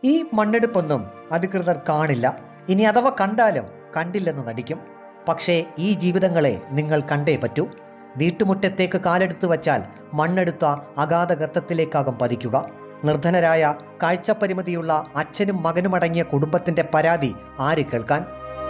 ഈ മണ്ണെടുപ്പൊന്നും അധികൃതർ കാണില്ല ഇനി അഥവാ കണ്ടാലും കണ്ടില്ലെന്ന് നടിക്കും പക്ഷേ ഈ ജീവിതങ്ങളെ നിങ്ങൾ കണ്ടേ പറ്റൂ വീട്ടുമുറ്റത്തേക്ക് കാലെടുത്ത് വച്ചാൽ മണ്ണെടുത്ത അഗാധ ഗർത്തത്തിലേക്കാകും പതിക്കുക നിർധനരായ കാഴ്ചപരിമിതിയുള്ള അച്ഛനും മകനുമടങ്ങിയ കുടുംബത്തിന്റെ പരാതി ആര് കേൾക്കാൻ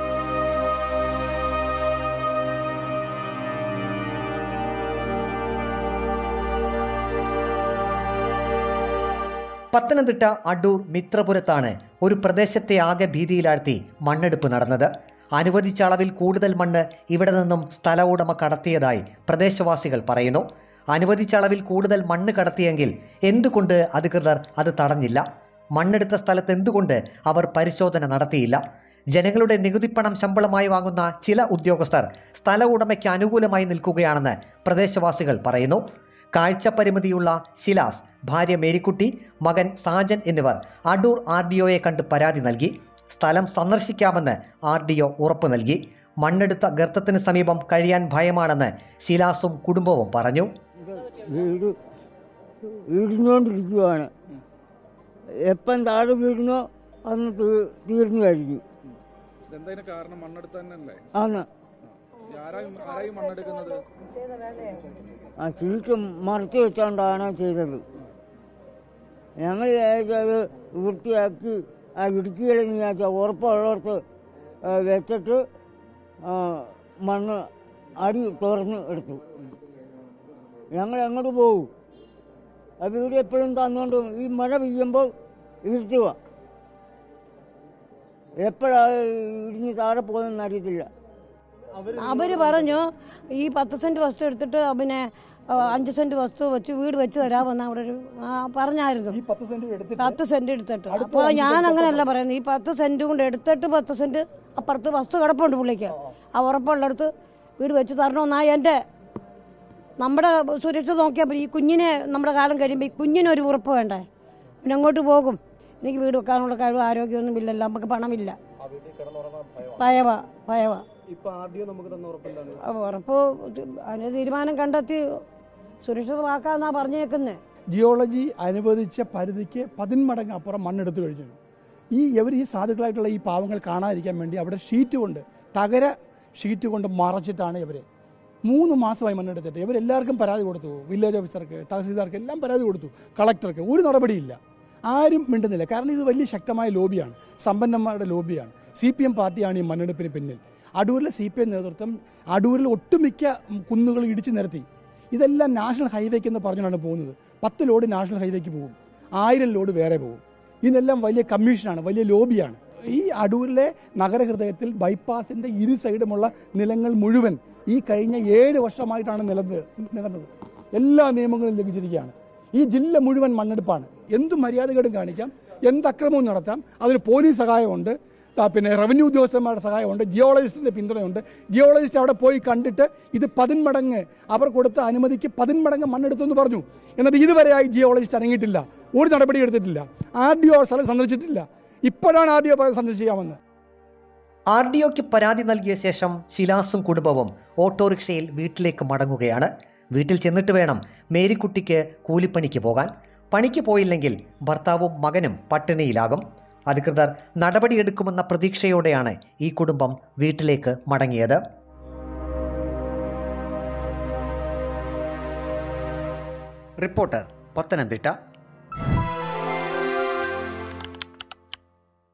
പത്തനംതിട്ട അടൂർ മിത്രപുരത്താണ് ഒരു പ്രദേശത്തെ ആകെ ഭീതിയിലാഴ്ത്തി മണ്ണെടുപ്പ് നടന്നത് അനുവദിച്ച അളവിൽ കൂടുതൽ മണ്ണ് ഇവിടെ നിന്നും സ്ഥല ഉടമ കടത്തിയതായി പ്രദേശവാസികൾ പറയുന്നു അനുവദിച്ച അളവിൽ കൂടുതൽ മണ്ണ് കടത്തിയെങ്കിൽ എന്തുകൊണ്ട് അധികൃതർ അത് തടഞ്ഞില്ല മണ്ണെടുത്ത സ്ഥലത്ത് എന്തുകൊണ്ട് അവർ പരിശോധന നടത്തിയില്ല ജനങ്ങളുടെ നികുതിപ്പണം ശമ്പളമായി വാങ്ങുന്ന ചില ഉദ്യോഗസ്ഥർ സ്ഥല ഉടമയ്ക്ക് അനുകൂലമായി നിൽക്കുകയാണെന്ന് പ്രദേശവാസികൾ പറയുന്നു കാഴ്ചപരിമിതിയുള്ള ശിലാസ് ഭാര്യ മേരിക്കുട്ടി മകൻ സാജൻ എന്നിവർ അടൂർ ആർ ഡി ഒയെ കണ്ട് പരാതി നൽകി സ്ഥലം സന്ദർശിക്കാമെന്ന് ആർ ഡി ഒ ഉറപ്പു നൽകി മണ്ണെടുത്ത ഗർത്തത്തിന് സമീപം കഴിയാൻ ഭയമാണെന്ന് ശിലാസും കുടുംബവും പറഞ്ഞു വീട് വീടിഞ്ഞോണ്ടിരിക്കുവാണ് എപ്പം താഴെ വീഴുന്നോ അന്ന് തീ- തീർന്നു കഴിഞ്ഞു ഇതെന്താ കാരണം മണ്ണെടുത്ത് തന്നെയല്ലേ അന്ന് ആരായും ആരായും മണ്ണെടുക്കുന്നത് ആ ചീറ്റ് മറച്ചു വെച്ചോണ്ടാണ് ചെയ്തത് ഞങ്ങൾ വിചാരിച്ചത് വൃത്തിയാക്കി ആ ഇടുക്കികളെന്ന് വിചാരിച്ചാൽ ഉറപ്പുള്ളിടത്ത് ആ, വെച്ചിട്ട് ആ, മണ്ണ് അടി തുറന്ന് എടുത്തു ഞങ്ങൾ എങ്ങോട്ട് പോകും ആ വീട് എപ്പോഴും തന്നുകൊണ്ട് ഈ മഴ പെയ്യുമ്പോൾ ഇരുത്തുക എപ്പോഴാ ഇടിഞ്ഞ് താഴെ പോകുന്നതെന്ന് അറിയത്തില്ല അവര് പറഞ്ഞു ഈ പത്ത് സെന്റ് വസ്തു എടുത്തിട്ട് പിന്നെ ആ, അഞ്ച് സെന്റ് വസ്തു വെച്ച് വീട് വെച്ച് തരാമെന്ന് അവിടെ ഒരു ആ, പറഞ്ഞായിരുന്നു ഈ പത്ത് സെന്റ് എടുത്തിട്ട് പത്ത് സെന്റ് എടുത്തിട്ട് അപ്പോൾ ഞാൻ അങ്ങനെയല്ല പറയുന്നത് ഈ പത്ത് സെന്റ് കൊണ്ട് എടുത്തിട്ട് പത്ത് സെന്റ് അപ്പുറത്ത് വസ്തു കിടപ്പുണ്ട് പുള്ളിക്ക് ആ ഉറപ്പുള്ളിടത്ത് വീട് വെച്ച് തരണമെന്നാ എൻ്റെ നമ്മുടെ സുരക്ഷ നോക്കിയാൽ മതി. ഈ കുഞ്ഞിനെ നമ്മുടെ കാലം കഴിയുമ്പോൾ ഈ കുഞ്ഞിനൊരു ഉറപ്പ് വേണ്ടേ പിന്നെ അങ്ങോട്ട് പോകും എനിക്ക് വീട് വെക്കാനുള്ള കഴിവ് ആരോഗ്യമൊന്നും ഇല്ലല്ലോ നമുക്ക് പണമില്ല ഭയവ ഭയവ ഇപ്പൊ ആദ്യം നമുക്ക് തന്ന ഉറപ്പെന്താണ് ഉറപ്പ് അതിന് തീരുമാനം കണ്ടെത്തി സുരക്ഷിതമാക്കാന്നാ പറഞ്ഞേക്കുന്നത് ജിയോളജി അനുവദിച്ച പരിധിക്ക് പതിന്മടങ്ങ് അപ്പുറം മണ്ണെടുത്തു കഴിഞ്ഞു ഈ ഇവർ ഈ സാധുക്കളായിട്ടുള്ള ഈ പാവങ്ങൾ കാണാതിരിക്കാൻ വേണ്ടി അവിടെ ഷീറ്റ് കൊണ്ട് തകര ഷീറ്റ് കൊണ്ട് മറച്ചിട്ടാണ് ഇവരെ മൂന്ന് മാസമായി മണ്ണെടുത്തിട്ട് ഇവരെല്ലാവർക്കും പരാതി കൊടുത്തു വില്ലേജ് ഓഫീസർക്ക് തഹസീൽദാർക്ക് എല്ലാം പരാതി കൊടുത്തു കളക്ടർക്ക് ഒരു നടപടിയില്ല ആരും മിണ്ടുന്നില്ല കാരണം ഇത് വലിയ ശക്തമായ ലോബിയാണ് സമ്പന്നന്മാരുടെ ലോബിയാണ് സി പി എം പാർട്ടിയാണ് ഈ മണ്ണെടുപ്പിന് പിന്നിൽ അടൂരിലെ സി പി എം നേതൃത്വം അടൂരിൽ ഒട്ടുമിക്ക കുന്നുകൾ ഇടിച്ചു നിരത്തി ഇതെല്ലാം നാഷണൽ ഹൈവേക്ക് എന്ന് പറഞ്ഞാണ് പോകുന്നത് പത്ത് ലോഡ് നാഷണൽ ഹൈവേക്ക് പോകും ആയിരം ലോഡ് വേറെ പോകും ഇതിനെല്ലാം വലിയ കമ്മീഷനാണ് വലിയ ലോബിയാണ് ഈ അടൂരിലെ നഗരഹൃദയത്തിൽ ബൈപ്പാസിന്റെ ഇരു സൈഡുമുള്ള നിലങ്ങൾ മുഴുവൻ ഈ കഴിഞ്ഞ ഏഴ് വർഷമായിട്ടാണ് നിലന്ന് നികന്നത് എല്ലാ നിയമങ്ങളും ലംഘിച്ചിരിക്കുകയാണ് ഈ ജില്ല മുഴുവൻ മണ്ണെടുപ്പാണ് എന്ത് മര്യാദകേടും കാണിക്കാം എന്ത് അക്രമവും നടത്താം അതിന് പോലീസ് സഹായമുണ്ട് ആ, പിന്നെ റവന്യൂ ഉദ്യോഗസ്ഥന്മാരുടെ സഹായമുണ്ട് ജിയോളജിസ്റ്റിന്റെ പിന്തുണയുണ്ട് ജിയോളജിസ്റ്റ് അവിടെ പോയി കണ്ടിട്ട് ഇത് പതിന്മടങ്ങ് അവർ കൊടുത്ത അനുമതിക്ക് പതിന്മടങ്ങ് മണ്ണെടുത്തു എന്ന് പറഞ്ഞു എന്നിട്ട് ഇതുവരെയായി ജിയോളജിസ്റ്റ് അനങ്ങിയിട്ടില്ല ഒരു നടപടി എടുത്തിട്ടില്ല ആർ ഡി ഒ സ്ഥലം സന്ദർശിച്ചിട്ടില്ല ഇപ്പോഴാണ് ആർ ഡി ഒ സന്ദർശിക്കാമെന്ന് ആർ ഡി ഒക്ക് പരാതി നൽകിയ ശേഷം ശിലാസും കുടുംബവും ഓട്ടോറിക്ഷയിൽ വീട്ടിലേക്ക് മടങ്ങുകയാണ് വീട്ടിൽ ചെന്നിട്ട് വേണം മേരിക്കുട്ടിക്ക് കൂലിപ്പണിക്ക് പോകാൻ പണിക്ക് പോയില്ലെങ്കിൽ ഭർത്താവും മകനും പട്ടിണിയിലാകും അധികൃതർ നടപടിയെടുക്കുമെന്ന പ്രതീക്ഷയോടെയാണ് ഈ കുടുംബം വീട്ടിലേക്ക് മടങ്ങിയത് റിപ്പോർട്ടർ പത്തനംതിട്ട